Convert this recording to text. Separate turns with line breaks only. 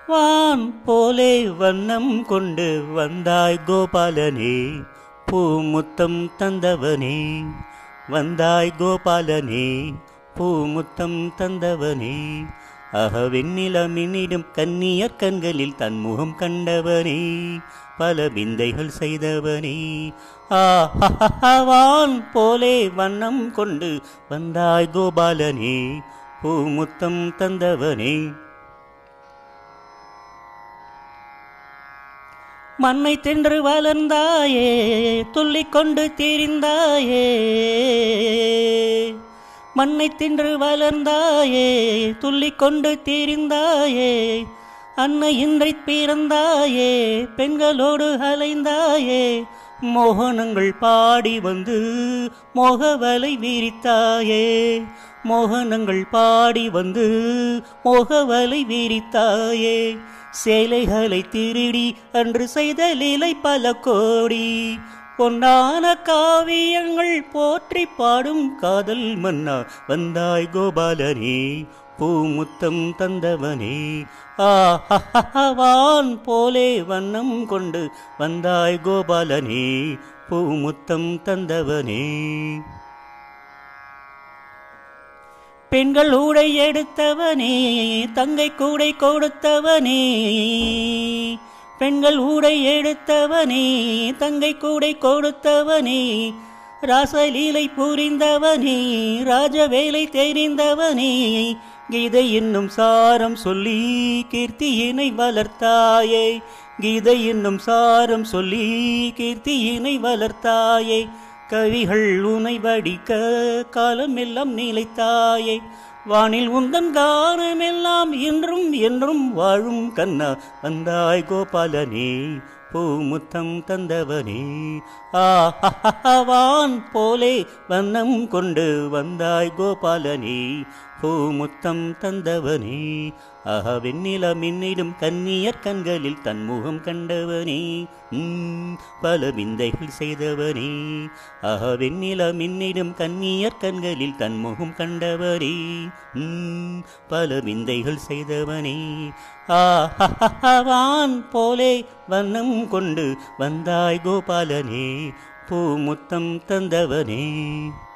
வான் போலே வண்ணம் கொண்டு வந்தாய் கோபாலனே பூமுத்தம் தந்தவனே வந்தாய் கோபாலனே பூமுத்தம் தந்தவனே அக வெண்ணிலமினிடும் கன்னியர் கண்களில் தன் முகம் கண்டவனே பல விந்தைகள் செய்தவனே ஆஹான் போலே வண்ணம் கொண்டு வந்தாய் கோபாலனே பூமுத்தம் தந்தவனே மண்ணை தின்று வளர்ந்தாயே துள்ளிக் கொண்டு திரிந்தாயே மண்ணை தின்று வளர்ந்தாயே துள்ளிக் கொண்டு திரிந்தாயே அன்னை இன்றை பிறந்தாயே பெண்களோடு அலைந்தாயே மோகனங்கள் பாடி வந்து மோகவலை விரித்தாயே மோகனங்கள் பாடி வந்து மோகவலை விரித்தாயே சேலைகளை திருடி அன்று செய்த லீலை பல கோடி பொன்னான காவியங்கள் போற்றி பாடும் காதல் மன்னா வந்தாய் கோபாலனே பூமுத்தம் தந்தவனே ஆஹான் போலே வண்ணம் கொண்டு வந்தாய் கோபாலனே பூமுத்தம் தந்தவனே பெண்கள் ஊடை எடுத்தவனே தங்கை கூடை கொடுத்தவனே பெண்கள் ஊடை எடுத்தவனே தங்கை கூடை கொடுத்தவனே ராசலீலை புரிந்தவனே ராஜவேலை தெரிந்தவனே கீதை என்னும் சாரம் சொல்லி கீர்த்தியினை வளர்த்தாயே கீதை என்னும் சாரம் சொல்லி கீர்த்தியினை வளர்த்தாயே கவிகள் உனை வடிக்க காலமெல்லாம் நிலைத்தாயே வானில் உந்தன் கானமெல்லாம் என்றும் என்றும் வாழும் கண்ணா வந்தாய் கோபாலனே பூமுத்தம் தந்தவனே ஆஹான் போலே வண்ணம் கொண்டு வந்தாய் கோபாலனே பூமுத்தம் தந்தவனே ஆஹ வெண்ணில மின்னிடும் கன்னியர் கண்களில் தன் முகம் கண்டவனே உம், பல விந்தைகள் செய்தவனே ஆஹ வெண்ணில மின்னிடும் கன்னியர் கண்களில் தன் முகம் கண்டவனே உம், பல விந்தைகள் செய்தவனே ஆஹான் போலே வண்ணம் கொண்டு வந்தாய் கோபாலனே பூமுத்தம் தந்தவனே